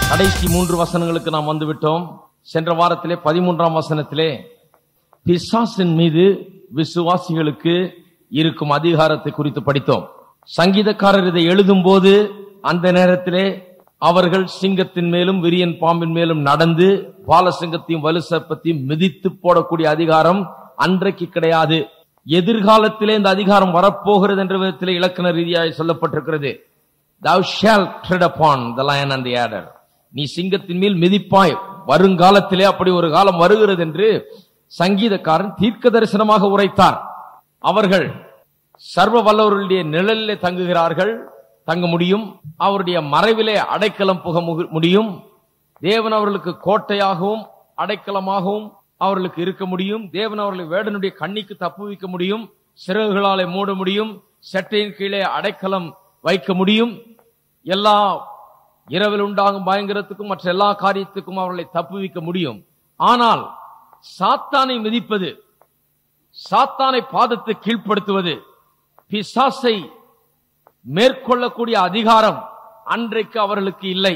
கடைசி மூன்று வசனங்களுக்கு நாம் வந்துவிட்டோம் சென்ற வாரத்திலே பதிமூன்றாம் வசனத்திலே பிசாசின் மீது விசுவாசிகளுக்கு இருக்கும் அதிகாரத்தை குறித்து படித்தோம் சங்கீதக்காரர் இதை எழுதும் போது அந்த நேரத்திலே அவர்கள் சிங்கத்தின் மேலும் விரியன் பாம்பின் மேலும் நடந்து பாலசிங்கத்தையும் வலுசர்ப்பத்தையும் மிதித்து போடக்கூடிய அதிகாரம் அன்றைக்கு கிடையாது எதிர்காலத்திலே இந்த அதிகாரம் வரப்போகிறது என்ற விதத்திலே இலக்கண ரீதியாக சொல்லப்பட்டிருக்கிறது thou shalt tread upon the lion and the adder நீ சிங்கத்தின் மேல் மிதிப்பாய் வருங்காலத்திலே அப்படி ஒரு காலம் வருகிறது என்று சங்கீதக்காரன் தீர்க்க தரிசனமாக உரைத்தார் அவர்கள் சர்வ வல்லவர்களுடைய நிழலிலே தங்குகிறார்கள் தங்க முடியும் அவருடைய மறைவிலே அடைக்கலம் புக முகு- முடியும் தேவன் அவர்களுக்கு கோட்டையாகவும் அடைக்கலமாகவும் அவர்களுக்கு இருக்க முடியும் தேவன் அவர்களை வேடனுடைய கண்ணிக்கு தப்புவிக்க முடியும் சிறகுகளாலே மூட முடியும் செட்டையின் கீழே அடைக்கலம் வைக்க முடியும் எல்லா இரவில் உண்டாகும் பயங்கரத்துக்கும் மற்ற எல்லா காரியத்துக்கும் அவர்களை தப்புவிக்க முடியும் ஆனால் சாத்தானை மிதிப்பது சாத்தானை பாதத்தை கீழ்ப்படுத்துவது பிசாசை மேற்கொள்ளக்கூடிய அதிகாரம் அன்றைக்கு அவர்களுக்கு இல்லை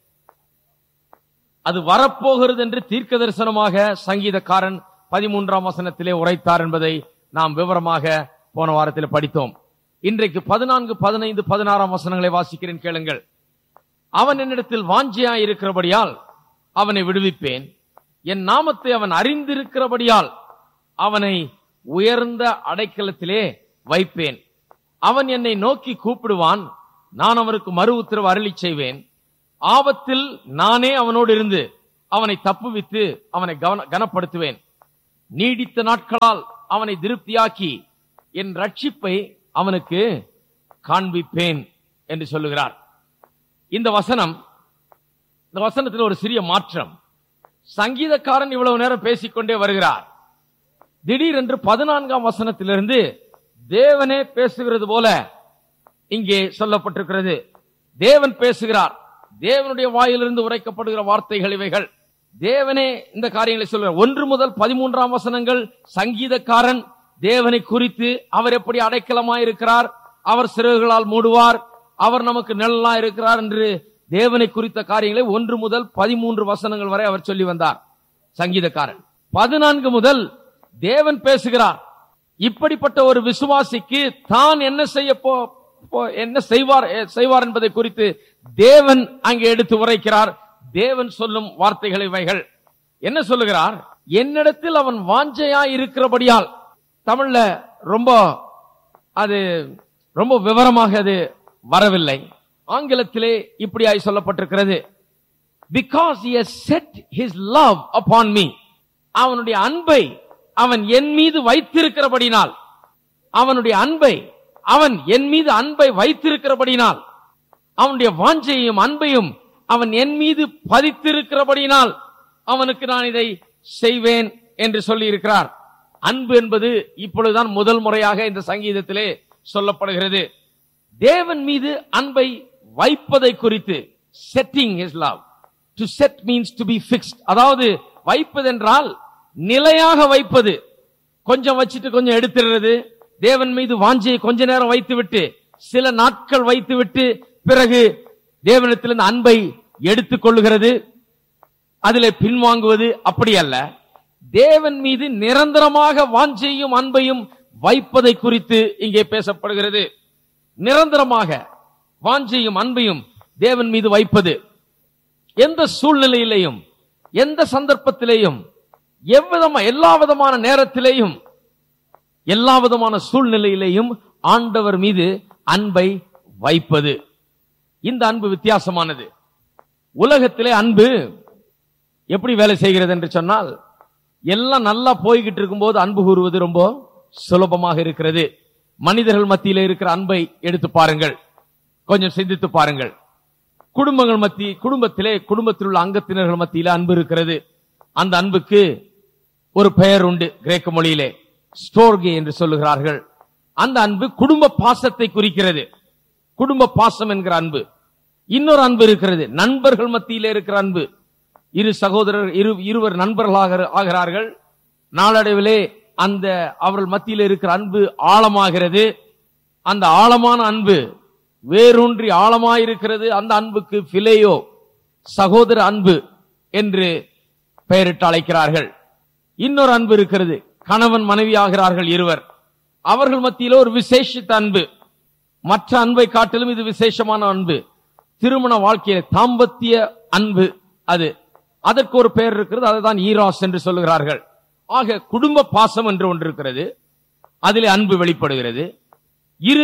அது வரப்போகிறது என்று தீர்க்க தரிசனமாக சங்கீதக்காரன் பதிமூன்றாம் வசனத்திலே உரைத்தார் என்பதை நாம் விவரமாக போன வாரத்தில் படித்தோம் இன்றைக்கு பதினான்கு பதினைந்து பதினாறாம் வசனங்களை வாசிக்கிறேன் கேளுங்கள் அவன் என்னிடத்தில் வாஞ்சியாய் இருக்கிறபடியால் அவனை விடுவிப்பேன் என் நாமத்தை அவன் அறிந்திருக்கிறபடியால் அவனை உயர்ந்த அடைக்கலத்திலே வைப்பேன் அவன் என்னை நோக்கி கூப்பிடுவான் நான் அவனுக்கு மறு உத்தரவு அருளிச் செய்வேன் ஆபத்தில் நானே அவனோடு இருந்து அவனை தப்புவித்து அவனை கவன- கனப்படுத்துவேன் நீடித்த நாட்களால் அவனை திருப்தியாக்கி என் ரட்சிப்பை அவனுக்கு காண்பிப்பேன் என்று சொல்லுகிறார் இந்த வசனம் இந்த வசனத்தில் ஒரு சிறிய மாற்றம் சங்கீதக்காரன் இவ்வளவு நேரம் பேசிக்கொண்டே வருகிறார் திடீரென்று பதினான்காம் வசனத்திலிருந்து தேவனே பேசுகிறது போல இங்கே சொல்லப்பட்டிருக்கிறது தேவன் பேசுகிறார் தேவனுடைய வாயிலிருந்து உரைக்கப்படுகிற வார்த்தைகள் இவைகள் தேவனே இந்த காரியங்களை சொல்கிறார் ஒன்று முதல் பதிமூன்றாம் வசனங்கள் சங்கீதக்காரன் தேவனை குறித்து அவர் எப்படி அடைக்கலமாயிருக்கிறார் அவர் சிறகுகளால் மூடுவார் அவர் நமக்கு நிழலா இருக்கிறார் என்று தேவனை குறித்த காரியங்களை ஒன்று முதல் பதிமூன்று வசனங்கள் வரை அவர் சொல்லி வந்தார் சங்கீதக்காரன் பதினான்கு முதல் தேவன் பேசுகிறார் இப்படிப்பட்ட ஒரு விசுவாசிக்கு தான் என்ன செய்ய போ போ- என்ன செய்வார் எ- செய்வார் என்பதை குறித்து தேவன் அங்கே எடுத்து உரைக்கிறார் தேவன் சொல்லும் வார்த்தைகள் இவைகள் என்ன சொல்லுகிறார் என்னிடத்தில் அவன் வாஞ்சையா இருக்கிறபடியால் தமிழ்ல ரொம்ப அது ரொம்ப விவரமாக அது வரவில்லை ஆங்கிலத்திலே இப்படியாய் சொல்லப்பட்டிருக்கிறது because he has set his love upon me அவனுடைய அன்பை அவன் என் மீது வைத்திருக்கிறபடினால் அவனுடைய அன்பை அவன் என் மீது அன்பை வைத்திருக்கிறபடினால் அவனுடைய வாஞ்சையும் அன்பையும் அவன் என் மீது பதித்திருக்கிறபடினால் அவனுக்கு நான் இதை செய்வேன் என்று சொல்லி இருக்கிறார் அன்பு என்பது இப்பொழுதுதான் முதல் முறையாக இந்த சங்கீதத்திலே சொல்லப்படுகிறது தேவன் மீது அன்பை வைப்பதை குறித்து setting his love to set means to be fixed அதாவது வைப்பதென்றால் நிலையாக வைப்பது கொஞ்சம் வச்சுட்டு கொஞ்சம் எடுத்துடுறது தேவன் மீது வாஞ்சியை கொஞ்ச நேரம் வைத்துவிட்டு சில நாட்கள் வைத்துவிட்டு பிறகு தேவனிடத்திலிருந்து அன்பை எடுத்துக் கொள்ளுகிறது அதிலே பின்வாங்குவது அப்படி அல்ல தேவன் மீது நிரந்தரமாக வாஞ்சையும் அன்பையும் வைப்பதை குறித்து இங்கே பேசப்படுகிறது நிரந்தரமாக வாஞ்சையும் அன்பையும் தேவன் மீது வைப்பது எந்த சூழ்நிலையிலேயும் எந்த சந்தர்ப்பத்திலேயும் எவ்விதமா எல்லா விதமான நேரத்திலேயும் எல்லா விதமான சூழ்நிலையிலேயும் ஆண்டவர் மீது அன்பை வைப்பது இந்த அன்பு வித்தியாசமானது உலகத்திலே அன்பு எப்படி வேலை செய்கிறது என்று சொன்னால் எல்லாம் நல்லா போய்கிட்டு இருக்கும்போது அன்பு கூறுவது ரொம்ப சுலபமாக இருக்கிறது மனிதர்கள் மத்தியிலே இருக்கிற அன்பை எடுத்து பாருங்கள் கொஞ்சம் சிந்தித்து பாருங்கள் குடும்பங்கள் மத்தி குடும்பத்திலே குடும்பத்தில் உள்ள அங்கத்தினர்கள் மத்தியிலே அன்பு இருக்கிறது அந்த அன்புக்கு ஒரு பெயர் உண்டு கிரேக்க மொழியிலே ஸ்டோர்கே என்று சொல்லுகிறார்கள் அந்த அன்பு குடும்ப பாசத்தை குறிக்கிறது குடும்ப பாசம் என்கிற அன்பு இன்னொரு அன்பு இருக்கிறது நண்பர்கள் மத்தியிலே இருக்கிற அன்பு இரு சகோதரர் இரு இருவர் நண்பர்களாக ஆகிறார்கள் நாளடைவிலே அந்த அவர்கள் மத்தியில் இருக்கிற அன்பு ஆழமாகிறது அந்த ஆழமான அன்பு வேரூன்றி ஆழமாயிருக்கிறது அந்த அன்புக்கு பிலேயோ சகோதர அன்பு என்று பெயரிட்டு அழைக்கிறார்கள் இன்னொரு அன்பு இருக்கிறது கணவன் மனைவி ஆகிறார்கள் இருவர் அவர்கள் மத்தியில ஒரு விசேஷித்த அன்பு மற்ற அன்பை காட்டிலும் இது விசேஷமான அன்பு திருமண வாழ்க்கையில தாம்பத்திய அன்பு அது அதற்கு ஒரு பெயர் இருக்கிறது அதுதான் ஈராஸ் என்று சொல்லுகிறார்கள் ஆக குடும்ப பாசம் என்று ஒன்று இருக்கிறது அதிலே அன்பு வெளிப்படுகிறது இரு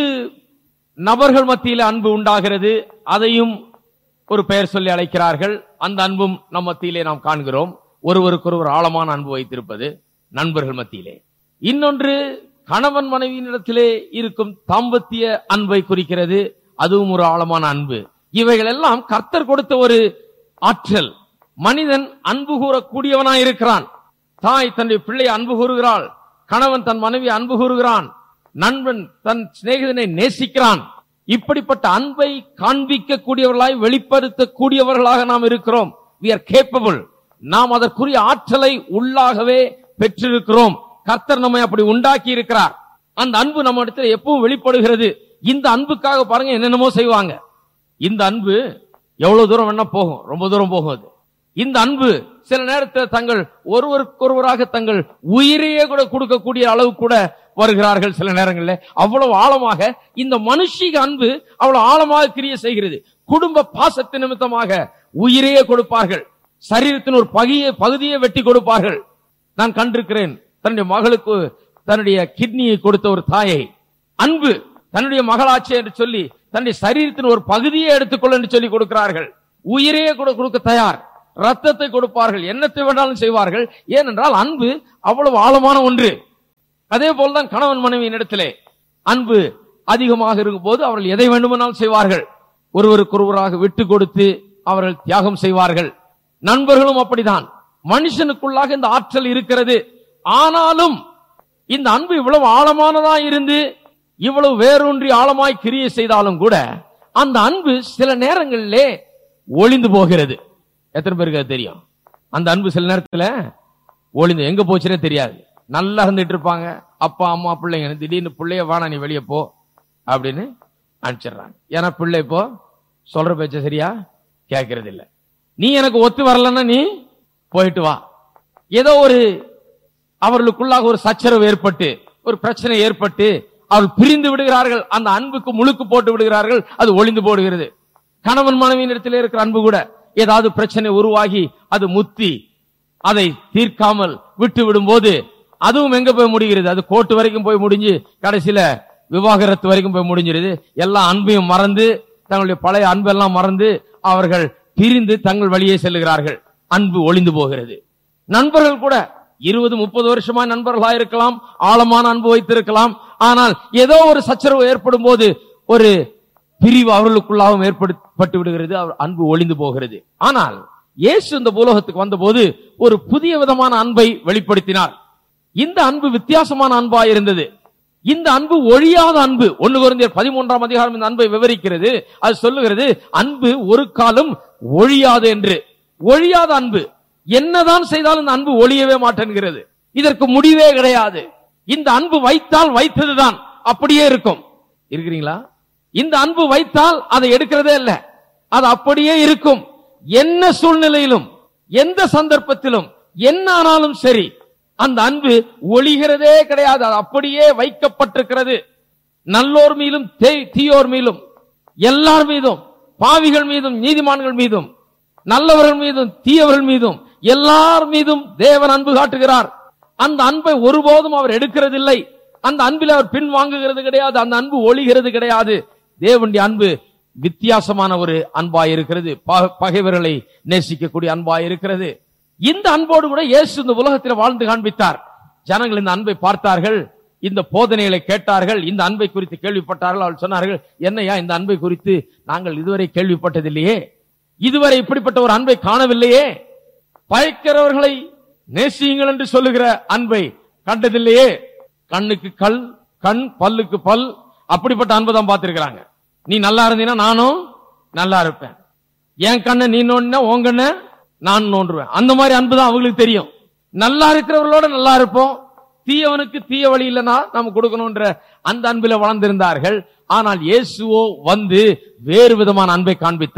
நபர்கள் மத்தியில அன்பு உண்டாகிறது அதையும் ஒரு பெயர் சொல்லி அழைக்கிறார்கள் அந்த அன்பும் நம் மத்தியிலே நாம் காண்கிறோம் ஒருவருக்கொருவர் ஆழமான அன்பு வைத்திருப்பது நண்பர்கள் மத்தியிலே இன்னொன்று கணவன் மனைவியினிடத்திலே இருக்கும் தாம்பத்திய அன்பை குறிக்கிறது அதுவும் ஒரு ஆழமான அன்பு இவைகள் எல்லாம் கர்த்தர் கொடுத்த ஒரு ஆற்றல் மனிதன் அன்பு கூறக்கூடியவனாய் இருக்கிறான் தாய் தன்னுடைய பிள்ளை அன்பு கூறுகிறாள் கணவன் தன் மனைவி அன்பு கூறுகிறான் நண்பன் தன் சிநேகிதனை நேசிக்கிறான் இப்படிப்பட்ட அன்பை காண்பிக்க கூடியவர்களாய் வெளிப்படுத்தக்கூடியவர்களாக நாம் இருக்கிறோம் we are capable நாம் அதற்குரிய ஆற்றலை உள்ளாகவே பெற்றிருக்கிறோம் கர்த்தர் நம்மை அப்படி உண்டாக்கி இருக்கிறார் அந்த அன்பு நம்ம இடத்துல எப்பவும் வெளிப்படுகிறது இந்த அன்புக்காக பாருங்க என்னென்னமோ செய்வாங்க இந்த அன்பு எவ்வளவு தூரம் வேணா போகும் ரொம்ப தூரம் போகும் அது இந்த அன்பு சில நேரத்தில் தங்கள் ஒருவருக்கொருவராக தங்கள் உயிரையே கூட கொடுக்கக்கூடிய அளவு கூட வருகிறார்கள் சில நேரங்களில் அவ்வளவு ஆழமாக இந்த மனுஷிக அன்பு அவ்வளவு ஆழமாக கிரிய செய்கிறது குடும்ப பாசத்து நிமித்தமாக உயிரையே கொடுப்பார்கள் சரீரத்தின் ஒரு பகியை பகுதியை வெட்டி கொடுப்பார்கள் நான் கண்டிருக்கிறேன் தன்னுடைய மகளுக்கு தன்னுடைய கிட்னியை கொடுத்த ஒரு தாயை அன்பு தன்னுடைய மகளாட்சி என்று சொல்லி தன்னுடைய சரீரத்தின் ஒரு பகுதியை எடுத்துக்கொள்ள என்று சொல்லி கொடுக்கிறார்கள் உயிரையே கூட கொடுக்க தயார் ரத்தத்தை கொடுப்பார்கள் என்னத்தை வேண்டாலும் செய்வார்கள் ஏனென்றால் அன்பு அவ்வளவு ஆழமான ஒன்று அதே போல்தான் கணவன் மனைவியின் இடத்திலே அன்பு அதிகமாக இருக்கும் போது அவர்கள் எதை வேண்டுமானாலும் செய்வார்கள் ஒருவருக்கொருவராக விட்டு கொடுத்து அவர்கள் தியாகம் செய்வார்கள் நண்பர்களும் அப்படிதான் மனுஷனுக்குள்ளாக இந்த ஆற்றல் இருக்கிறது ஆனாலும் இந்த அன்பு இவ்வளவு ஆழமானதா இருந்து இவ்வளவு வேரூன்றி ஆழமாய் கிரியை செய்தாலும் கூட அந்த அன்பு சில நேரங்களிலே ஒளிந்து போகிறது எத்தனை பேருக்கு அது தெரியும் அந்த அன்பு சில நேரத்துல ஒளிந்து எங்க போச்சுன்னே தெரியாது நல்லா இருந்துட்டு இருப்பாங்க அப்பா அம்மா பிள்ளைங்க திடீர்னு பிள்ளைய வேணா நீ வெளியே போ அப்படின்னு அனுப்பிச்சிடுறாங்க ஏன்னா பிள்ளை இப்போ சொல்ற பேச்ச சரியா கேட்கறது இல்ல நீ எனக்கு ஒத்து வரலன்னா நீ போயிட்டு வா ஏதோ ஒரு அவர்களுக்குள்ளாக ஒரு சச்சரவு ஏற்பட்டு ஒரு பிரச்சனை ஏற்பட்டு அவர்கள் பிரிந்து விடுகிறார்கள் அந்த அன்புக்கு முழுக்கு போட்டு விடுகிறார்கள் அது ஒளிந்து போடுகிறது கணவன் மனைவியின் இடத்திலே இருக்கிற அன்பு கூட ஏதாவது பிரச்சனை உருவாகி அது முத்தி அதை தீர்க்காமல் விட்டு விடும்போது அதுவும் எங்க போய் முடிகிறது அது கோர்ட் வரைக்கும் போய் முடிஞ்சு கடைசியில விவாகரத்து வரைக்கும் போய் முடிஞ்சிருது எல்லா அன்பையும் மறந்து தங்களுடைய பழைய அன்பெல்லாம் மறந்து அவர்கள் பிரிந்து தங்கள் வழியே செல்லுகிறார்கள் அன்பு ஒளிந்து போகிறது நண்பர்கள் கூட இருபது முப்பது வருஷமா நண்பர்களா இருக்கலாம் ஆழமான அன்பு வைத்திருக்கலாம் ஆனால் ஏதோ ஒரு சச்சரவு ஏற்படும் போது ஒரு பிரிவு அவர்களுக்குள்ளாகவும் ஏற்படுத்தப்பட்டு விடுகிறது அவர் அன்பு ஒளிந்து போகிறது ஆனால் இயேசு இந்த பூலோகத்துக்கு வந்தபோது ஒரு புதிய விதமான அன்பை வெளிப்படுத்தினார் இந்த அன்பு வித்தியாசமான அன்பா இருந்தது இந்த அன்பு ஒழியாத அன்பு ஒன்னு குறைந்தர் பதிமூன்றாம் அதிகாரம் இந்த அன்பை விவரிக்கிறது அது சொல்லுகிறது அன்பு ஒரு காலம் ஒழியாது என்று ஒழியாத அன்பு என்னதான் செய்தாலும் இந்த அன்பு ஒழியவே மாட்டேன்கிறது இதற்கு முடிவே கிடையாது இந்த அன்பு வைத்தால் வைத்ததுதான் அப்படியே இருக்கும் இருக்கிறீங்களா இந்த அன்பு வைத்தால் அதை எடுக்கிறதே இல்ல அது அப்படியே இருக்கும் என்ன சூழ்நிலையிலும் எந்த சந்தர்ப்பத்திலும் என்ன ஆனாலும் சரி அந்த அன்பு ஒளிகிறதே கிடையாது அது அப்படியே வைக்கப்பட்டிருக்கிறது நல்லோர் மீதும் தே- தீயோர் மீதும் எல்லார் மீதும் பாவிகள் மீதும் நீதிமான்கள் மீதும் நல்லவர்கள் மீதும் தீயவர்கள் மீதும் எல்லார் மீதும் தேவன் அன்பு காட்டுகிறார் அந்த அன்பை ஒருபோதும் அவர் எடுக்கிறதில்லை அந்த அன்பில் அவர் பின் வாங்குகிறது கிடையாது அந்த அன்பு ஒளிகிறது கிடையாது தேவனுடைய அன்பு வித்தியாசமான ஒரு அன்பாய் இருக்கிறது ப- பகைவர்களை நேசிக்கக்கூடிய அன்பாய் இருக்கிறது இந்த அன்போடு கூட இயேசு இந்த உலகத்தில் வாழ்ந்து காண்பித்தார் ஜனங்கள் இந்த அன்பை பார்த்தார்கள் இந்த போதனைகளை கேட்டார்கள் இந்த அன்பை குறித்து கேள்விப்பட்டார்கள் அவர்கள் சொன்னார்கள் என்னையா இந்த அன்பை குறித்து நாங்கள் இதுவரை கேள்விப்பட்டதில்லையே இதுவரை இப்படிப்பட்ட ஒரு அன்பை காணவில்லையே பயக்கிறவர்களை நேசியுங்கள் என்று சொல்லுகிற அன்பை கண்டதில்லையே கண்ணுக்கு கல் கண் பல்லுக்கு பல் அப்படிப்பட்ட அன்பை தான் பார்த்திருக்கிறாங்க நீ நல்லா இருந்தீன்னா நானும் நல்லா இருப்பேன் என் கண்ணை நீ நோண்டினா உன் கண்ணை நான் நோண்டுவேன் அந்த மாதிரி அன்பு தான் அவங்களுக்கு தெரியும் நல்லா இருக்கிறவர்களோட நல்லா இருப்போம் தீயவனுக்கு தீய வழி இல்லைன்னா நம்ம கொடுக்கணும்ன்ற அந்த அன்பில வளர்ந்திருந்தார்கள் ஆனால் இயேசுவோ வந்து வேறு விதமான அன்பை காண்பித்தார்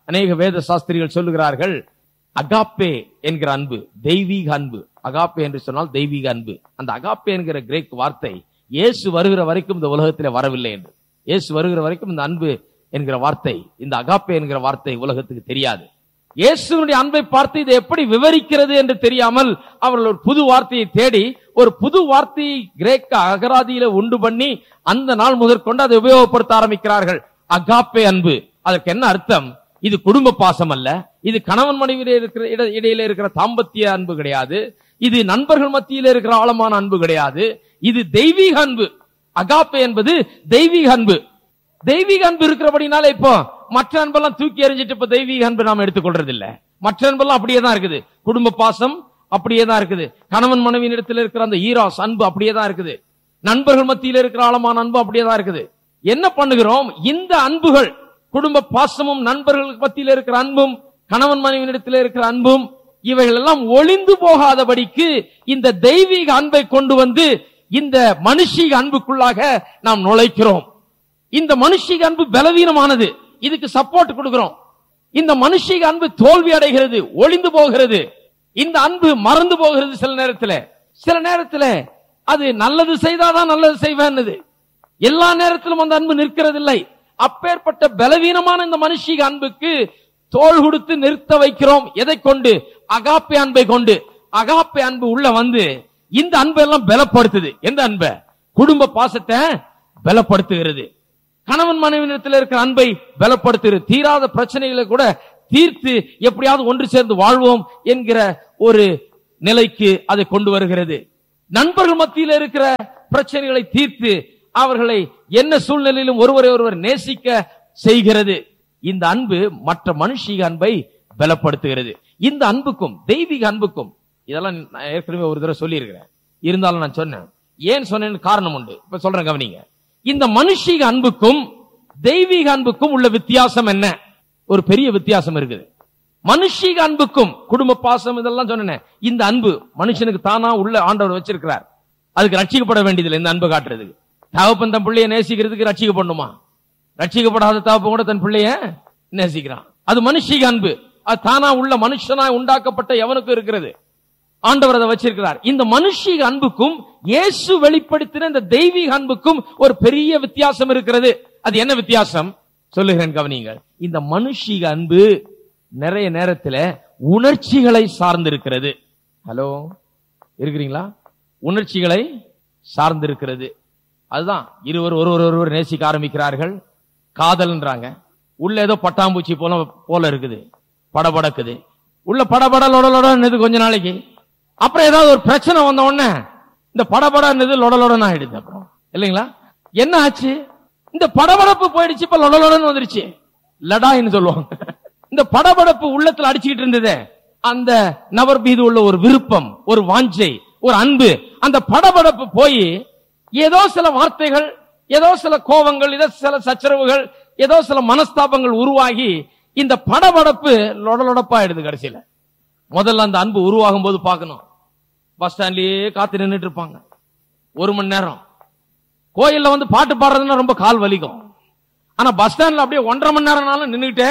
அநேக வேத சாஸ்திரிகள் சொல்லுகிறார்கள் அகாப்பே என்கிற அன்பு தெய்வீக அன்பு அகாப்பே என்று சொன்னால் தெய்வீக அன்பு அந்த அகாப்பே என்கிற கிரேக் வார்த்தை இயேசு வருகிற வரைக்கும் இந்த உலகத்திலே வரவில்லை என்று இயேசு வருகிற வரைக்கும் இந்த அன்பு என்கிற வார்த்தை இந்த அகாப்பே என்கிற வார்த்தை உலகத்துக்கு தெரியாது இயேசுனுடைய அன்பை பார்த்து இதை எப்படி விவரிக்கிறது என்று தெரியாமல் அவர்கள் ஒரு புது வார்த்தையை தேடி ஒரு புது வார்த்தையை கிரேக்க அகராதியில உண்டு பண்ணி அந்த நாள் முதற்கொண்டு அதை உபயோகப்படுத்த ஆரம்பிக்கிறார்கள் அகாப்பே அன்பு அதற்கு என்ன அர்த்தம் இது குடும்ப பாசம் அல்ல இது கணவன் மனைவியில இருக்கிற இட- இடையில இருக்கிற தாம்பத்திய அன்பு கிடையாது இது நண்பர்கள் மத்தியில இருக்கிற ஆழமான அன்பு கிடையாது இது தெய்வீக அன்பு அகாப்பே என்பது தெய்வீக அன்பு தெய்வீக அன்பு இருக்கிறபடினால இப்போ மற்ற அன்பெல்லாம் தூக்கி எறிஞ்சிட்டு இப்ப தெய்வீக அன்பு நாம எடுத்துக்கொள்றது இல்ல மற்ற அன்பெல்லாம் அப்படியே தான் இருக்குது குடும்ப பாசம் அப்படியே தான் இருக்குது கணவன் மனைவியின் இடத்துல இருக்கிற அந்த ஈராஸ் அன்பு அப்படியே தான் இருக்குது நண்பர்கள் மத்தியில இருக்கிற ஆழமான அன்பு அப்படியே தான் இருக்குது என்ன பண்ணுகிறோம் இந்த அன்புகள் குடும்ப பாசமும் நண்பர்களுக்கு மத்தியில இருக்கிற அன்பும் கணவன் மனைவியின் இடத்துல இருக்கிற அன்பும் இவைகள் எல்லாம் ஒளிந்து போகாதபடிக்கு இந்த தெய்வீக அன்பை கொண்டு வந்து இந்த மனுஷீக அன்புக்குள்ளாக நாம் நுழைக்கிறோம் இந்த மனுஷிக அன்பு பலவீனமானது இதுக்கு சப்போர்ட் கொடுக்கிறோம் இந்த மனுஷிக அன்பு தோல்வி அடைகிறது ஒளிந்து போகிறது இந்த அன்பு மறந்து போகிறது சில நேரத்துல சில நேரத்துல அது நல்லது செய்தாதான் நல்லது செய்வேன்னுது எல்லா நேரத்திலும் அந்த அன்பு நிற்கிறதில்லை அப்பேற்பட்ட பலவீனமான இந்த மனுஷிக அன்புக்கு தோள் கொடுத்து நிறுத்த வைக்கிறோம் எதை கொண்டு அகாப்பே அன்பை கொண்டு அகாப்பே அன்பு உள்ள வந்து இந்த அன்பை எல்லாம் பலப்படுத்துது எந்த அன்பை குடும்ப பாசத்தை பலப்படுத்துகிறது கணவன் மனைவியிடத்தில் இருக்கிற அன்பை பலப்படுத்துகிறது தீராத பிரச்சனைகளை கூட தீர்த்து எப்படியாவது ஒன்று சேர்ந்து வாழ்வோம் என்கிற ஒரு நிலைக்கு அதை கொண்டு வருகிறது நண்பர்கள் மத்தியில் இருக்கிற பிரச்சனைகளை தீர்த்து அவர்களை என்ன சூழ்நிலையிலும் ஒருவரை ஒருவர் நேசிக்க செய்கிறது இந்த அன்பு மற்ற மனுஷிக அன்பை பலப்படுத்துகிறது இந்த அன்புக்கும் தெய்வீக அன்புக்கும் இதெல்லாம் நான் ஏற்கனவே ஒரு தடவை சொல்லியிருக்கிறேன் இருந்தாலும் நான் சொன்னேன் ஏன் சொன்னேன்னு காரணம் உண்டு இப்ப சொல்றேன் கவனிங்க இந்த மனுஷிக அன்புக்கும் தெய்வீக அன்புக்கும் உள்ள வித்தியாசம் என்ன ஒரு பெரிய வித்தியாசம் இருக்குது மனுஷிக அன்புக்கும் குடும்ப பாசம் இதெல்லாம் சொன்னேன் இந்த அன்பு மனுஷனுக்கு தானா உள்ள ஆண்டவர் வச்சிருக்கிறார் அதுக்கு ரட்சிக்கப்பட வேண்டியதில்லை இந்த அன்பு காட்டுறதுக்கு தகப்பன் தன் பிள்ளைய நேசிக்கிறதுக்கு ரட்சிக்கப்படணுமா ரட்சிக்கப்படாத தகப்பன் கூட தன் பிள்ளைய நேசிக்கிறான் அது மனுஷிக அன்பு அது தானா உள்ள மனுஷனாய் உண்டாக்கப்பட்ட எவனுக்கும் இருக்கிறது ஆண்டவர் அதை வச்சிருக்கிறார் இந்த மனுஷிக அன்புக்கும் இயேசு வெளிப்படுத்தின இந்த தெய்வீக அன்புக்கும் ஒரு பெரிய வித்தியாசம் இருக்கிறது அது என்ன வித்தியாசம் சொல்லுகிறேன் கவனிங்கள் இந்த மனுஷிக அன்பு நிறைய நேரத்துல உணர்ச்சிகளை சார்ந்திருக்கிறது ஹலோ இருக்கிறீங்களா உணர்ச்சிகளை சார்ந்திருக்கிறது அதுதான் இருவர் ஒருவர் ஒருவர் நேசிக்க ஆரம்பிக்கிறார்கள் காதல்ன்றாங்க உள்ள ஏதோ பட்டாம்பூச்சி போல போல இருக்குது படபடக்குது உள்ள படபட லொடலொடன்னு கொஞ்ச நாளைக்கு அப்புறம் ஏதாவது ஒரு பிரச்சனை வந்த உடனே இந்த படபடன்னு லொடலொடன்னு ஆயிடுது அப்புறம் இல்லைங்களா என்ன ஆச்சு இந்த படபடப்பு போயிடுச்சு இப்ப லொடலொடன்னு வந்துருச்சு லடான்னு சொல்லுவாங்க இந்த படபடப்பு உள்ளத்துல அடிச்சுக்கிட்டு இருந்ததே அந்த நபர் மீது உள்ள ஒரு விருப்பம் ஒரு வாஞ்சை ஒரு அன்பு அந்த படபடப்பு போய் ஏதோ சில வார்த்தைகள் ஏதோ சில கோபங்கள் ஏதோ சில சச்சரவுகள் ஏதோ சில மனஸ்தாபங்கள் உருவாகி இந்த படபடப்பு லொடலொடப்பாயிடுது கடைசியில முதல்ல அந்த அன்பு உருவாகும் போது பார்க்கணும் பஸ் ஸ்டாண்ட்லயே காத்து நின்னுட்டு இருப்பாங்க ஒரு மணி நேரம் கோயில்ல வந்து பாட்டு பாடுறதுன்னா ரொம்ப கால் வலிக்கும் ஆனா பஸ் ஸ்டாண்ட்ல அப்படியே ஒன்றரை மணி நேரம்னாலும் நின்னுகிட்டே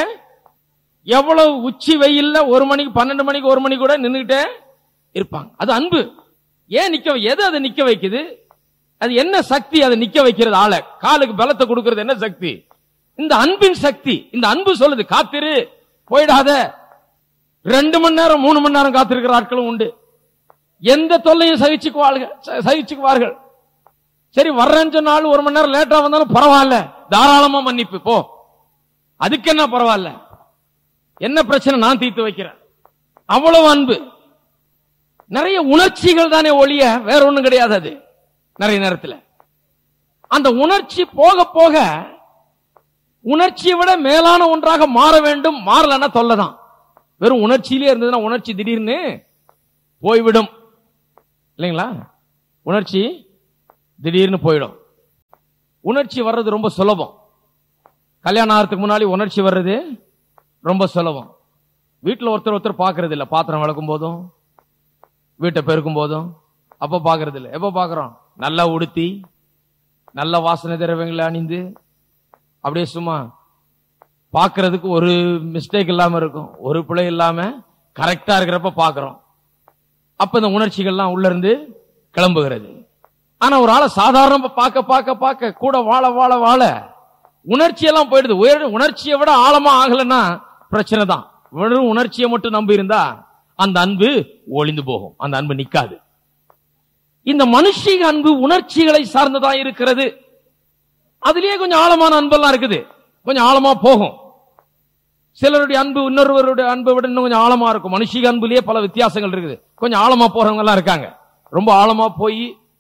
எவ்வளவு உச்சி வெயில்ல ஒரு மணிக்கு பன்னெண்டு மணிக்கு ஒரு மணி கூட நின்னுகிட்டே இருப்பாங்க அது அன்பு ஏன் நிக்க வை- எது அதை நிக்க வைக்குது அது என்ன சக்தி அதை நிக்க வைக்கிறது ஆளை காலுக்கு பலத்தை கொடுக்கிறது என்ன சக்தி இந்த அன்பின் சக்தி இந்த அன்பு சொல்லுது காத்திரு போயிடாத ரெண்டு மணி நேரம் மூணு மணி நேரம் காத்திருக்கிற ஆட்களும் உண்டு எந்த தொல்லையும் சகிச்சுக்குவார்கள் ச- சகிச்சுக்குவார்கள் சரி வர்றேன்னு சொன்னாலும் ஒரு மணி நேரம் லேட்டா வந்தாலும் பரவாயில்ல தாராளமா மன்னிப்பு போ அதுக்கு என்ன பரவாயில்ல என்ன பிரச்சனை நான் தீர்த்து வைக்கிறேன் அவ்வளவு அன்பு நிறைய உணர்ச்சிகள் தானே ஒழிய வேற ஒண்ணும் கிடையாது அது நிறைய நேரத்துல அந்த உணர்ச்சி போக போக உணர்ச்சியை விட மேலான ஒன்றாக மாற வேண்டும் மாறலன்னா தொல்லைதான் வெறும் உணர்ச்சியிலே இருந்ததுன்னா உணர்ச்சி திடீர்னு போய்விடும் இல்லைங்களா உணர்ச்சி திடீர்னு போயிடும் உணர்ச்சி வர்றது ரொம்ப சுலபம் கல்யாணம் ஆகிறதுக்கு முன்னாடி உணர்ச்சி வர்றது ரொம்ப சுலபம் வீட்டுல ஒருத்தர் ஒருத்தர் பாக்குறது இல்ல பாத்திரம் விளக்கும் போதும் வீட்டை பெருக்கும் போதும் அப்ப பாக்குறது இல்ல எப்ப பாக்குறோம் நல்லா உடுத்தி நல்ல வாசனை திரவியங்களை அணிந்து அப்படியே சும்மா பார்க்கிறதுக்கு ஒரு மிஸ்டேக் இல்லாம இருக்கும் ஒரு பிழை இல்லாம கரெக்டா இருக்கிறப்ப பார்க்கிறோம் அப்ப இந்த உணர்ச்சிகள்லாம் உள்ள இருந்து கிளம்புகிறது ஆனா ஒரு ஆளை சாதாரண பார்க்க பார்க்க பார்க்க கூட வாழ வாழ வாழ உணர்ச்சி எல்லாம் போயிடுது உயர் உணர்ச்சியை விட ஆழமா ஆகலைன்னா பிரச்சனை தான் வெறும் உணர்ச்சியை மட்டும் நம்பி இருந்தா அந்த அன்பு ஒளிந்து போகும் அந்த அன்பு நிக்காது இந்த மனுஷிக அன்பு உணர்ச்சிகளை சார்ந்ததா இருக்கிறது அதுலயே கொஞ்சம் ஆழமான அன்பெல்லாம் இருக்குது கொஞ்சம் ஆழமா போகும் சிலருடைய அன்பு இன்னொருவருடைய அன்பை விட இன்னும் கொஞ்சம் ஆழமா இருக்கும் மனுஷிக அன்புலயே பல வித்தியாசங்கள் இருக்குது கொஞ்சம் ஆழமா போறவங்க எல்லாம் இருக்காங்க ரொம்ப ஆழமா போய்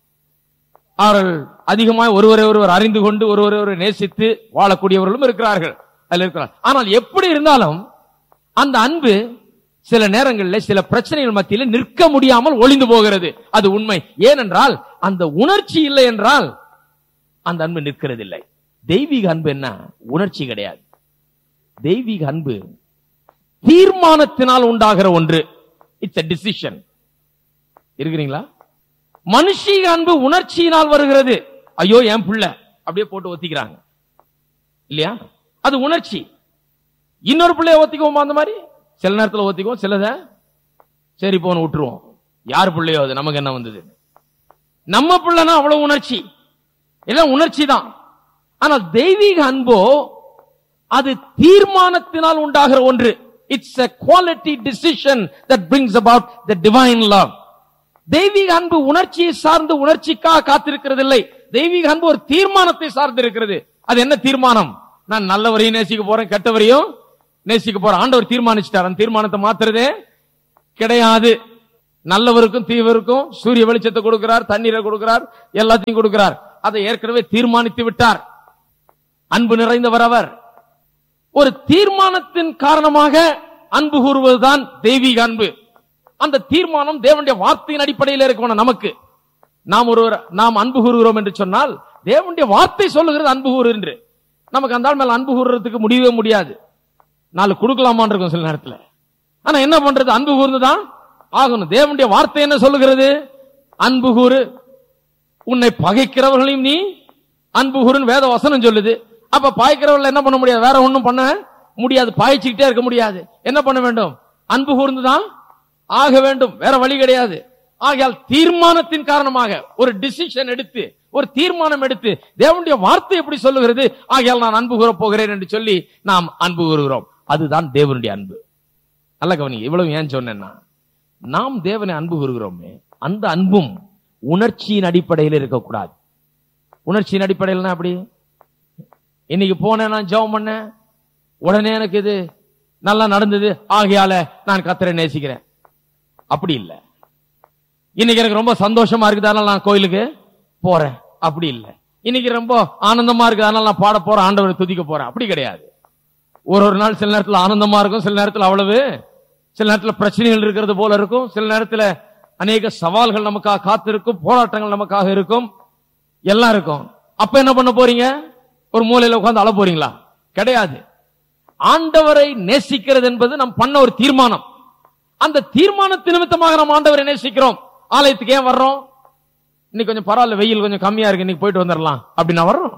அவர்கள் அதிகமாக ஒருவரை ஒருவர் அறிந்து கொண்டு ஒருவரை ஒருவர் நேசித்து வாழக்கூடியவர்களும் இருக்கிறார்கள் அதில் இருக்கிறார் ஆனால் எப்படி இருந்தாலும் அந்த அன்பு சில நேரங்களில் சில பிரச்சனைகள் மத்தியில் நிற்க முடியாமல் ஒளிந்து போகிறது அது உண்மை ஏனென்றால் அந்த உணர்ச்சி இல்லை என்றால் அந்த அன்பு நிற்கிறது இல்லை தெய்வீக அன்பு என்ன உணர்ச்சி கிடையாது தெய்வீக அன்பு தீர்மானத்தினால் உண்டாகிற ஒன்று இட்ஸ் a டிசிஷன் இருக்கிறீங்களா மனுஷீக அன்பு உணர்ச்சியினால் வருகிறது ஐயோ என் பிள்ளை அப்படியே போட்டு ஒத்திக்கிறாங்க இல்லையா அது உணர்ச்சி இன்னொரு பிள்ளைய ஒத்திக்குவோமா அந்த மாதிரி சில நேரத்துல ஒத்திக்குவோம் சிலத சரி போன விட்டுருவோம் யார் பிள்ளையோ அது நமக்கு என்ன வந்தது நம்ம பிள்ளைனா அவ்வளவு உணர்ச்சி எல்லாம் உணர்ச்சி தான் ஆனால் தெய்வீக அன்போ அது தீர்மானத்தினால் உண்டாகிற ஒன்று it's a quality decision that brings about the divine love தெய்வீக அன்பு உணர்ச்சியை சார்ந்து உணர்ச்சிக்காக காத்திருக்கிறதில்லை தெய்வீக அன்பு ஒரு தீர்மானத்தை சார்ந்து இருக்கிறது அது என்ன தீர்மானம் நான் நல்லவரையும் நேசிக்க போறேன் கெட்டவரையும் நேசிக்க போறேன் ஆண்டவர் தீர்மானிச்சிட்டார் அந்த தீர்மானத்தை மாத்துறதே கிடையாது நல்லவருக்கும் தீவருக்கும் சூரிய வெளிச்சத்தை கொடுக்கிறார் தண்ணீரை கொடுக்கிறார் எல்லாத்தையும் கொடுக்கிறார் அதை ஏற்கனவே தீர்மானித்து விட்டார் அன்பு நிறைந்தவர் அவர் ஒரு தீர்மானத்தின் காரணமாக அன்பு கூறுவதுதான் தெய்வீக அன்பு அந்த தீர்மானம் தேவனுடைய வார்த்தையின் அடிப்படையில் இருக்கணும் நமக்கு நாம் ஒருவர் நாம் அன்பு கூறுகிறோம் என்று சொன்னால் தேவனுடைய வார்த்தை சொல்லுகிறது அன்பு கூறு என்று நமக்கு அந்த ஆள் மேல அன்பு கூறுறதுக்கு முடியவே முடியாது நாலு கொடுக்கலாமான் இருக்கும் சில நேரத்துல ஆனா என்ன பண்றது அன்பு கூர்ந்துதான் ஆகணும் தேவனுடைய வார்த்தை என்ன சொல்லுகிறது அன்பு கூறு உன்னை பகைக்கிறவர்களையும் நீ அன்பு கூறுன்னு வேத வசனம் சொல்லுது அப்ப பாய்க்கிறவர்கள் என்ன பண்ண முடியாது வேற ஒண்ணும் பண்ண முடியாது பாய்ச்சிக்கிட்டே இருக்க முடியாது என்ன பண்ண வேண்டும் அன்பு கூர்ந்துதான் ஆக வேண்டும் வேற வழி கிடையாது ஆகையால் தீர்மானத்தின் காரணமாக ஒரு டிசிஷன் எடுத்து ஒரு தீர்மானம் எடுத்து தேவனுடைய வார்த்தை எப்படி சொல்லுகிறது ஆகையால் நான் அன்பு கூறப் போகிறேன் என்று சொல்லி நாம் அன்பு கூறுகிறோம் அதுதான் தேவனுடைய அன்பு நல்ல கவனி இவ்வளவு ஏன் சொன்னேன்னா நாம் தேவனை அன்பு கூறுகிறோமே அந்த அன்பும் உணர்ச்சியின் அடிப்படையில் இருக்கக்கூடாது உணர்ச்சியின் அடிப்படையில்னா அப்படி இன்னைக்கு போனேன் நான் ஜெபம் பண்ணேன் உடனே எனக்கு இது நல்லா நடந்தது ஆகையால நான் கத்தரை நேசிக்கிறேன் அப்படி இல்ல இன்னைக்கு எனக்கு ரொம்ப சந்தோஷமா இருக்குது அதனால நான் கோயிலுக்கு போறேன் அப்படி இல்ல இன்னைக்கு ரொம்ப ஆனந்தமா இருக்குது அதனால நான் பாட போறேன் ஆண்டவரை துதிக்க போறேன் அப்படி கிடையாது ஒரு ஒரு நாள் சில நேரத்துல ஆனந்தமா இருக்கும் சில நேரத்துல அவ்வளவு சில நேரத்துல பிரச்சனைகள் இருக்கிறது போல இருக்கும் சில நேரத்துல அநேக சவால்கள் நமக்காக காத்திருக்கும் போராட்டங்கள் நமக்காக இருக்கும் எல்லாம் இருக்கும் அப்ப என்ன பண்ண போறீங்க ஒரு மூலையில உட்கார்ந்து அழ போறீங்களா கிடையாது ஆண்டவரை நேசிக்கிறது என்பது நாம் பண்ண ஒரு தீர்மானம் அந்த தீர்மானத்து நிமித்தமாக நாம் ஆண்டவரை நேசிக்கிறோம் ஆலயத்துக்கு ஏன் வர்றோம் இன்னைக்கு கொஞ்சம் பரவாயில்ல வெயில் கொஞ்சம் கம்மியா இருக்கு இன்னைக்கு போயிட்டு வந்துடலாம் அப்படின்னா வர்றோம்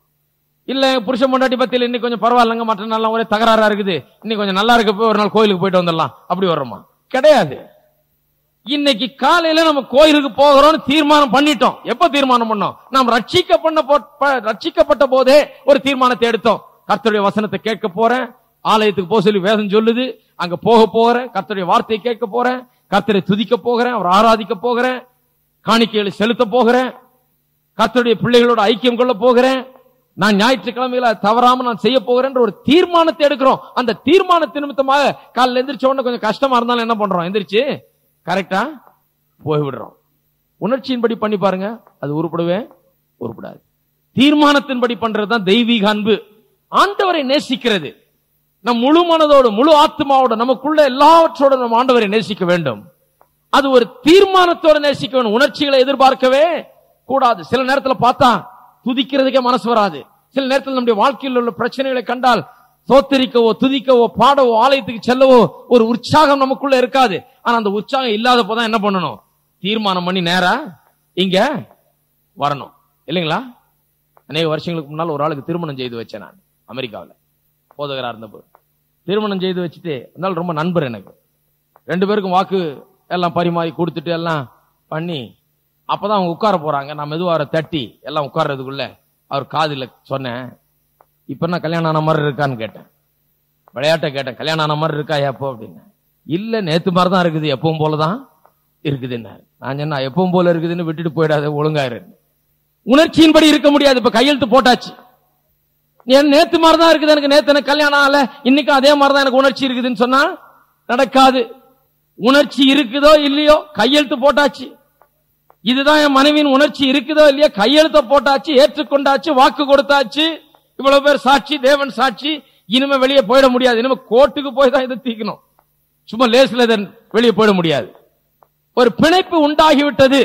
இல்ல புருஷன் பொண்டாட்டி பத்தியில இன்னைக்கு கொஞ்சம் பரவாயில்லங்க மற்ற நாள்லாம் ஒரே தகராறா இருக்குது இன்னைக்கு கொஞ்சம் நல்லா இருக்க போய் ஒரு நாள் கோயிலுக்கு போயிட்டு வந்துடலாம் அப்படி வர்றோமா கிடையாது இன்னைக்கு காலையில நம்ம கோயிலுக்கு போகிறோம்னு தீர்மானம் பண்ணிட்டோம் எப்ப தீர்மானம் பண்ணோம் நாம் ரட்சிக்கப்பட்ட போ- ப- ரட்சிக்கப்பட்ட போதே ஒரு தீர்மானத்தை எடுத்தோம் கர்த்தருடைய வசனத்தை கேட்க போறேன் ஆலயத்துக்கு போக சொல்லி வேதம் சொல்லுது அங்க போக போறேன் கர்த்தருடைய வார்த்தையை கேட்க போறேன் கர்த்தரை துதிக்க போகிறேன் அவர் ஆராதிக்க போகிறேன் காணிக்கைகளை செலுத்த போகிறேன் கர்த்தருடைய பிள்ளைகளோட ஐக்கியம் கொள்ள போகிறேன் நான் ஞாயிற்றுக்கிழமையில தவறாம நான் செய்ய போகிறேன்ற ஒரு தீர்மானத்தை எடுக்கிறோம் அந்த தீர்மானத்து நிமித்தமாக காலைல எந்திரிச்ச உடனே கொஞ்சம் கஷ்டமா இருந்தாலும் என்ன பண்றோம் எந்திரிச்சு கரெக்டா போய்விடுறோம் உணர்ச்சியின்படி பண்ணி பாருங்க அது உருப்படவே உருப்படாது தீர்மானத்தின்படி பண்றதுதான் தெய்வீக அன்பு ஆண்டவரை நேசிக்கிறது நம் முழு மனதோடு முழு ஆத்மாவோட நமக்குள்ள எல்லாவற்றோட நம்ம ஆண்டவரை நேசிக்க வேண்டும் அது ஒரு தீர்மானத்தோட நேசிக்க வேண்டும் உணர்ச்சிகளை எதிர்பார்க்கவே கூடாது சில நேரத்துல பார்த்தா துதிக்கிறதுக்கே மனசு வராது சில நேரத்தில் நம்முடைய வாழ்க்கையில் உள்ள பிரச்சனைகளை கண்டால் தோத்தரிக்கவோ துதிக்கவோ பாடவோ ஆலயத்துக்கு செல்லவோ ஒரு உற்சாகம் நமக்குள்ள இருக்காது ஆனா அந்த உற்சாகம் இல்லாத போதான் என்ன பண்ணணும் தீர்மானம் பண்ணி நேரா இங்க வரணும் இல்லைங்களா அநேக வருஷங்களுக்கு முன்னால் ஒரு ஆளுக்கு திருமணம் செய்து வச்சேன் நான் அமெரிக்காவில் போதகரா இருந்தப்போ திருமணம் செய்து வச்சுட்டு அதனால ரொம்ப நண்பர் எனக்கு ரெண்டு பேருக்கும் வாக்கு எல்லாம் பரிமாறி கொடுத்துட்டு எல்லாம் பண்ணி அப்பதான் அவங்க உட்கார போறாங்க நான் மெதுவா அவரை தட்டி எல்லாம் உட்கார்றதுக்குள்ள அவர் காதுல சொன்னேன் இப்ப நான் கல்யாணம் ஆன மாதிரி இருக்கான்னு கேட்டேன் விளையாட்ட கேட்டேன் கல்யாணம் ஆன மாதிரி இருக்கா எப்போ அப்படின்னு இல்ல நேத்து மாதிரி தான் இருக்குது எப்பவும் போலதான் இருக்குதுன்னாரு நான் சொன்னா எப்பவும் போல இருக்குதுன்னு விட்டுட்டு போயிடாத ஒழுங்காயிரு உணர்ச்சியின்படி இருக்க முடியாது இப்ப கையெழுத்து போட்டாச்சு என் நேத்து மாதிரி தான் இருக்குது எனக்கு நேத்து எனக்கு கல்யாணம் ஆகல இன்னைக்கு அதே மாதிரி தான் எனக்கு உணர்ச்சி இருக்குதுன்னு சொன்னா நடக்காது உணர்ச்சி இருக்குதோ இல்லையோ கையெழுத்து போட்டாச்சு இதுதான் என் மனைவியின் உணர்ச்சி இருக்குதோ இல்லையோ கையெழுத்த போட்டாச்சு ஏற்றுக்கொண்டாச்சு வாக்கு கொடுத்தாச்சு இவ்வளவு பேர் சாட்சி தேவன் சாட்சி இனிமே வெளியே போயிட முடியாது இனிமே கோர்ட்டுக்கு போய் தான் இதை தீக்கணும் சும்மா லேஸ்ல இதன் வெளியே போயிட முடியாது ஒரு பிணைப்பு உண்டாகிவிட்டது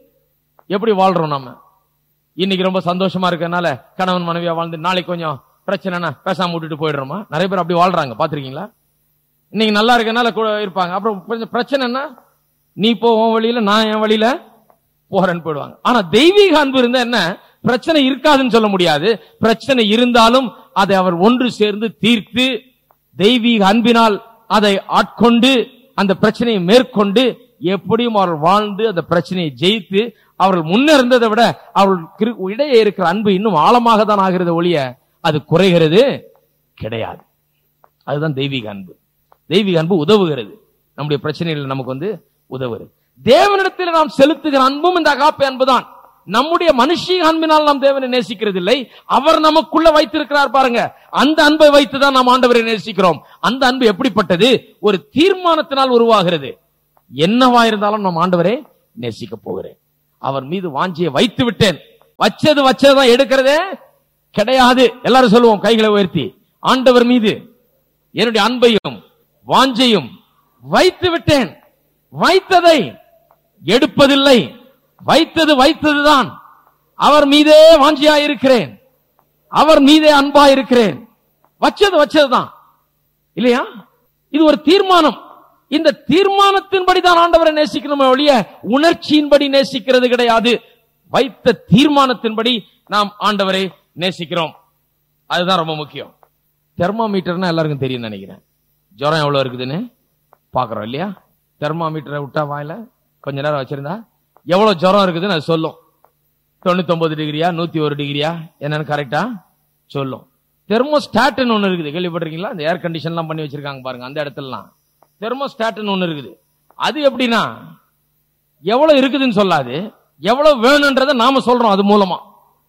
எப்படி வாழ்றோம் நம்ம இன்னைக்கு ரொம்ப சந்தோஷமா இருக்கறனால கணவன் மனைவியா வாழ்ந்து நாளைக்கு கொஞ்சம் பிரச்சனைனா பேசாம விட்டுட்டு போயிடுறோமா நிறைய பேர் அப்படி வாழ்றாங்க பாத்திருக்கீங்களா இன்னைக்கு நல்லா இருக்கனால இருப்பாங்க அப்புறம் கொஞ்சம் பிரச்சனைனா நீ போ உன் வழியில நான் என் வழியில போறேன்னு போயிடுவாங்க ஆனா தெய்வீக அன்பு இருந்தா என்ன பிரச்சனை இருக்காதுன்னு சொல்ல முடியாது பிரச்சனை இருந்தாலும் அதை அவர் ஒன்று சேர்ந்து தீர்த்து தெய்வீக அன்பினால் அதை ஆட்கொண்டு அந்த பிரச்சனையை மேற்கொண்டு எப்படியும் அவர்கள் வாழ்ந்து அந்த பிரச்சனையை ஜெயித்து அவர்கள் முன்னிருந்ததை விட அவர்கள் இடையே இருக்கிற அன்பு இன்னும் ஆழமாக தான் ஆகிறது ஒழிய அது குறைகிறது கிடையாது அதுதான் தெய்வீக அன்பு தெய்வீக அன்பு உதவுகிறது நம்முடைய பிரச்சனைகள் நமக்கு வந்து உதவுகிறது தேவனிடத்தில் நாம் செலுத்துகிற அன்பும் இந்த அகாப்பை அன்புதான் நம்முடைய மனுஷிய அன்பினால் நாம் தேவனை நேசிக்கிறது இல்லை அவர் நமக்குள்ள வைத்திருக்கிறார் பாருங்க அந்த அன்பை வைத்துதான் நாம் ஆண்டவரை நேசிக்கிறோம் அந்த அன்பு எப்படிப்பட்டது ஒரு தீர்மானத்தினால் உருவாகிறது என்னவா இருந்தாலும் நாம் ஆண்டவரை நேசிக்க போகிறேன் அவர் மீது வாஞ்சியை வைத்து விட்டேன் வச்சது வச்சதுதான் எடுக்கிறதே கிடையாது எல்லாரும் சொல்லுவோம் கைகளை உயர்த்தி ஆண்டவர் மீது என்னுடைய அன்பையும் வாஞ்சையும் வைத்து விட்டேன் வைத்ததை எடுப்பதில்லை வைத்தது வைத்ததுதான் அவர் மீதே வாஞ்சியா இருக்கிறேன் அவர் மீதே அன்பா இருக்கிறேன் வச்சது வச்சதுதான் இல்லையா இது ஒரு தீர்மானம் இந்த தீர்மானத்தின்படி தான் ஆண்டவரை நேசிக்கணும் ஒழிய உணர்ச்சியின்படி நேசிக்கிறது கிடையாது வைத்த தீர்மானத்தின்படி நாம் ஆண்டவரை நேசிக்கிறோம் அதுதான் ரொம்ப முக்கியம் தெர்மாமீட்டர்னா எல்லாருக்கும் தெரியும் நினைக்கிறேன் ஜுரம் எவ்வளவு இருக்குதுன்னு பாக்குறோம் இல்லையா தெர்மாமீட்டரை விட்டா வாயில கொஞ்ச நேரம் வச்சிருந்தா எவ்வளவு ஜுரம் இருக்குதுன்னு அது சொல்லும் தொண்ணூத்தி டிகிரியா நூத்தி ஒரு டிகிரியா என்னன்னு கரெக்டா சொல்லும் தெர்மோஸ்டாட்னு ஒண்ணு இருக்குது கேள்விப்பட்டிருக்கீங்களா இந்த ஏர் கண்டிஷன்லாம் பண்ணி வச்சிருக்காங்க பாருங்க அந்த இடத்துலலாம் தெர்மோஸ்டாட்னு ஒண்ணு இருக்குது அது எப்படின்னா எவ்வளவு இருக்குதுன்னு சொல்லாது எவ்வளவு வேணும்ன்றத நாம சொல்றோம் அது மூலமா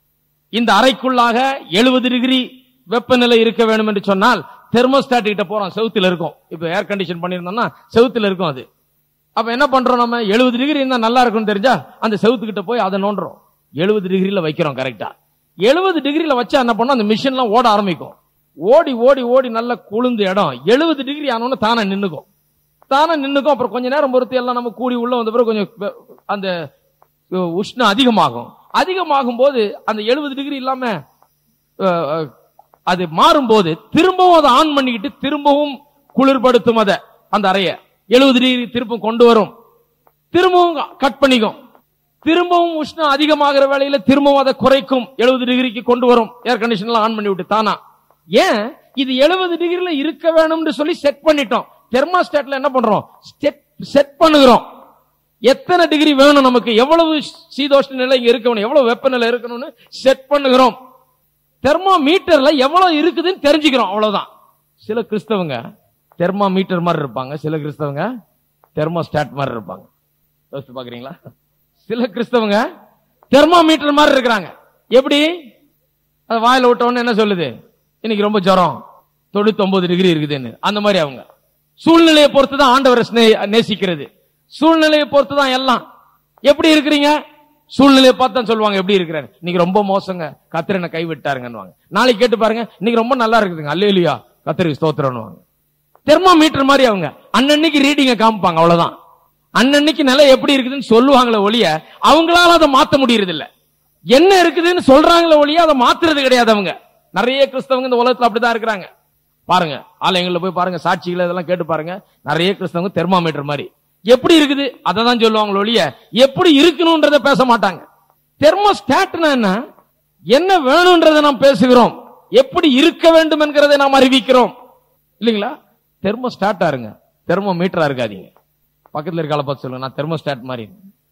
இந்த அறைக்குள்ளாக எழுபது டிகிரி வெப்பநிலை இருக்க வேண்டும் என்று சொன்னால் தெர்மோஸ்டாட் கிட்ட போறோம் செவுத்துல இருக்கும் இப்ப ஏர் கண்டிஷன் பண்ணிருந்தோம்னா செவுத்துல இருக்கும் அது அப்ப என்ன பண்றோம் நம்ம எழுபது டிகிரி இருந்தா நல்லா இருக்கும்னு தெரிஞ்சா அந்த செவுத்து கிட்ட போய் அதை நோண்டுறோம் எழுபது டிகிரில வைக்கிறோம் கரெக்டா எழுபது டிகிரில வச்சா என்ன பண்ணோம் அந்த மிஷின்லாம் ஓட ஆரம்பிக்கும் ஓடி ஓடி ஓடி நல்ல குளிர்ந்த இடம் எழுபது டிகிரி ஆனோன்னு தானே நின்னுக்கும் தானே நின்னுக்கும் அப்புறம் கொஞ்ச நேரம் பொறுத்து எல்லாம் நம்ம கூடி உள்ள வந்த பிறகு கொஞ்சம் வெ- அந்த அஹ், உஷ்ணம் அதிகமாகும் அதிகமாகும் போது அந்த எழுபது டிகிரி இல்லாம அஹ், அஹ், அது மாறும்போது திரும்பவும் அதை ஆன் பண்ணிக்கிட்டு திரும்பவும் குளிர்படுத்தும் அதை அந்த அறைய எழுபது டிகிரி திரும்ப கொண்டு வரும் திரும்பவும் கட் பண்ணிக்கும் திரும்பவும் உஷ்ணம் அதிகமாகிற வேளையில திரும்பவும் அதை குறைக்கும் எழுபது டிகிரிக்கு கொண்டு வரும் ஏர் கண்டிஷன்லாம் ஆன் பண்ணி விட்டு தானா ஏன் இது எழுபது டிகிரில இருக்க வேணும்னு சொல்லி செட் பண்ணிட்டோம் தெர்மாஸ்டாட்ல என்ன பண்றோம் செட் பண்ணுகிறோம் எத்தனை டிகிரி வேணும் நமக்கு எவ்வளவு சீதோஷ்ண நிலை இங்க இருக்கணும் எவ்வளவு வெப்பநிலை இருக்கணும்னு செட் பண்ணுகிறோம் தெர்மோமீட்டர்ல எவ்வளவு இருக்குதுன்னு தெரிஞ்சுக்கிறோம் அவ்வளவுதான் சில கிறிஸ்தவங்க தெர்மோமீட்டர் மாதிரி இருப்பாங்க சில கிறிஸ்தவங்க தெர்மோஸ்டாட் மாதிரி இருப்பாங்க யோசிச்சு பாக்குறீங்களா சில கிறிஸ்தவங்க தெர்மோமீட்டர் மாதிரி இருக்கிறாங்க எப்படி அது வாயில விட்ட உடனே என்ன சொல்லுது இன்னைக்கு ரொம்ப ஜுரம் தொண்ணூத்தி டிகிரி இருக்குதுன்னு அந்த மாதிரி அவங்க சூழ்நிலையை பொறுத்து தான் ஆண்டவரை ஸ்நே- நேசிக்கிறது சூழ்நிலையை பொறுத்து தான் எல்லாம் எப்படி இருக்கிறீங்க சூழ்நிலையை பார்த்து தான் சொல்லுவாங்க எப்படி இருக்கிறாங்க இன்னைக்கு ரொம்ப மோசங்க கத்திரனை கைவிட்டாருங்கன்னுவாங்க நாளைக்கு கேட்டு பாருங்க இன்னைக்கு ரொம்ப நல்லா இருக்குதுங்க அல்லேலியா கத்திரிக்கு ஸ்தோத்திரம்னுவாங்க தெர்மோமீட்டர் மாதிரி அவங்க அன்னன்னைக்கு ரீடிங்க காமிப்பாங்க அவ்வளவுதான் அன்னன்னைக்கு நிலை எப்படி இருக்குதுன்னு சொல்லுவாங்களே ஒழிய அவங்களால அதை மாத்த முடியறது இல்ல என்ன இருக்குதுன்னு சொல்றாங்களே ஒழிய அதை மாத்துறது கிடையாது அவங்க நிறைய கிறிஸ்தவங்க இந்த உலகத்துல அப்படிதான் இருக்கிறாங்க பாருங்க ஆலயங்கள்ல போய் பாருங்க சாட்சிகள் இதெல்லாம் கேட்டு பாருங்க நிறைய கிறிஸ்தவங்க தெர்மாமீட்டர் மாதிரி எப்படி இருக்குது அதை தான் சொல்லுவாங்களே ஒழிய எப்படி இருக்கணும்ன்றத பேச மாட்டாங்க தெர்மோஸ்டாட்னா என்ன என்ன வேணும்ன்றதை நாம் பேசுகிறோம் எப்படி இருக்க வேண்டும் என்கிறதை நாம் அறிவிக்கிறோம் இல்லைங்களா தெர்மோ ஸ்டார்டா இருங்க தெர்மோ மீட்டரா இருக்காதீங்க பக்கத்துல இருக்க ஆளை பார்த்து சொல்லுங்க நான் தெர்மோ ஸ்டாட் மாதிரி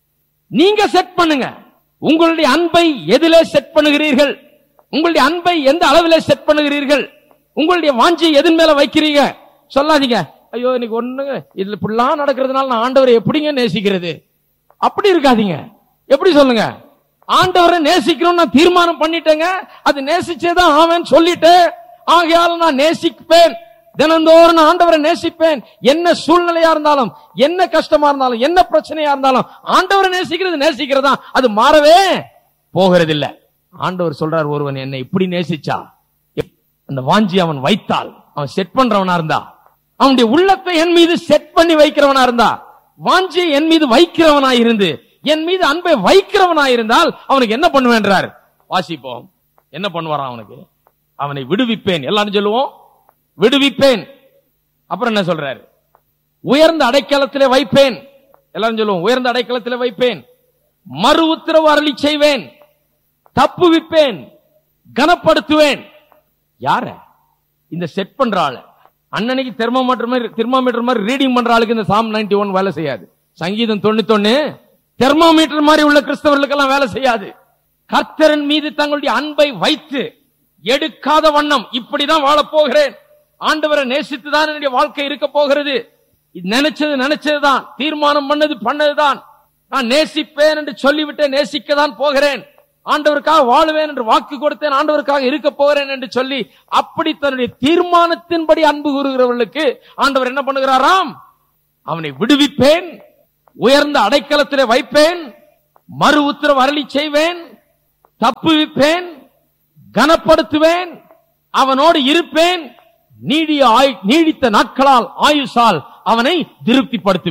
நீங்க செட் பண்ணுங்க உங்களுடைய அன்பை எதிலே செட் பண்ணுகிறீர்கள் உங்களுடைய அன்பை எந்த அளவிலே செட் பண்ணுகிறீர்கள் உங்களுடைய வாஞ்சி எதன் மேல வைக்கிறீங்க சொல்லாதீங்க ஐயோ இன்னைக்கு ஒண்ணுங்க இதுல இப்படிலாம் நடக்கிறதுனால நான் ஆண்டவரை எப்படிங்க நேசிக்கிறது அப்படி இருக்காதீங்க எப்படி சொல்லுங்க ஆண்டவரை நேசிக்கணும்னு நான் தீர்மானம் பண்ணிட்டேங்க அது நேசிச்சேதான் ஆவேன் சொல்லிட்டேன் ஆகையால நான் நேசிப்பேன் தினந்தோறும் நான் ஆண்டவரை நேசிப்பேன் என்ன சூழ்நிலையா இருந்தாலும் என்ன கஷ்டமா இருந்தாலும் என்ன பிரச்சனையா இருந்தாலும் ஆண்டவரை நேசிக்கிறது நேசிக்கிறதா அது மாறவே போகிறது இல்ல ஆண்டவர் சொல்றார் ஒருவன் என்னை இப்படி நேசிச்சா அந்த வாஞ்சி அவன் வைத்தால் அவன் செட் பண்றவனா இருந்தா அவனுடைய உள்ளத்தை என் மீது செட் பண்ணி வைக்கிறவனா இருந்தா வாஞ்சியை என் மீது வைக்கிறவனா இருந்து என் மீது அன்பை வைக்கிறவனா இருந்தால் அவனுக்கு என்ன பண்ணுவேன்றார் வாசிப்போம் என்ன பண்ணுவாராம் அவனுக்கு அவனை விடுவிப்பேன் எல்லாரும் சொல்லுவோம் விடுவிப்பேன் அப்புறம் என்ன சொல்றாரு உயர்ந்த அடைக்கலத்திலே வைப்பேன் எல்லாரும் சொல்லுவோம் உயர்ந்த அடைக்கலத்திலே வைப்பேன் மறு உத்தரவு அருளி செய்வேன் தப்புவிப்பேன் கனப்படுத்துவேன் யார இந்த செட் பண்ற ஆளு அன்னன்னைக்கு தெர்மோமீட்டர் மாதிரி தெர்மோமீட்டர் மாதிரி ரீடிங் பண்ற ஆளுக்கு இந்த சாம் 91 ஒன் வேலை செய்யாது சங்கீதம் தொண்ணூத்தொன்னு தெர்மோமீட்டர் மாதிரி உள்ள கிறிஸ்தவர்களுக்கெல்லாம் வேலை செய்யாது கர்த்தரன் மீது தங்களுடைய அன்பை வைத்து எடுக்காத வண்ணம் இப்படிதான் வாழப் போகிறேன் ஆண்டவரை நேசித்து தான் என்னுடைய வாழ்க்கை இருக்க போகிறது இது நினைச்சது நினைச்சதுதான் தீர்மானம் பண்ணது பண்ணதுதான் நான் நேசிப்பேன் என்று சொல்லிவிட்டு நேசிக்க தான் போகிறேன் ஆண்டவருக்காக வாழுவேன் என்று வாக்கு கொடுத்தேன் ஆண்டவருக்காக இருக்க போகிறேன் என்று சொல்லி அப்படி தன்னுடைய தீர்மானத்தின்படி அன்பு கூறுகிறவர்களுக்கு ஆண்டவர் என்ன பண்ணுகிறாராம் அவனை விடுவிப்பேன் உயர்ந்த அடைக்கலத்திலே வைப்பேன் மறு உத்தரவு அருளி செய்வேன் தப்புவிப்பேன் கனப்படுத்துவேன் அவனோடு இருப்பேன் நீடிய ஆயு- நீடித்த நாட்களால் ஆயுசால் அவனை திருப்திப்படுத்துவேன்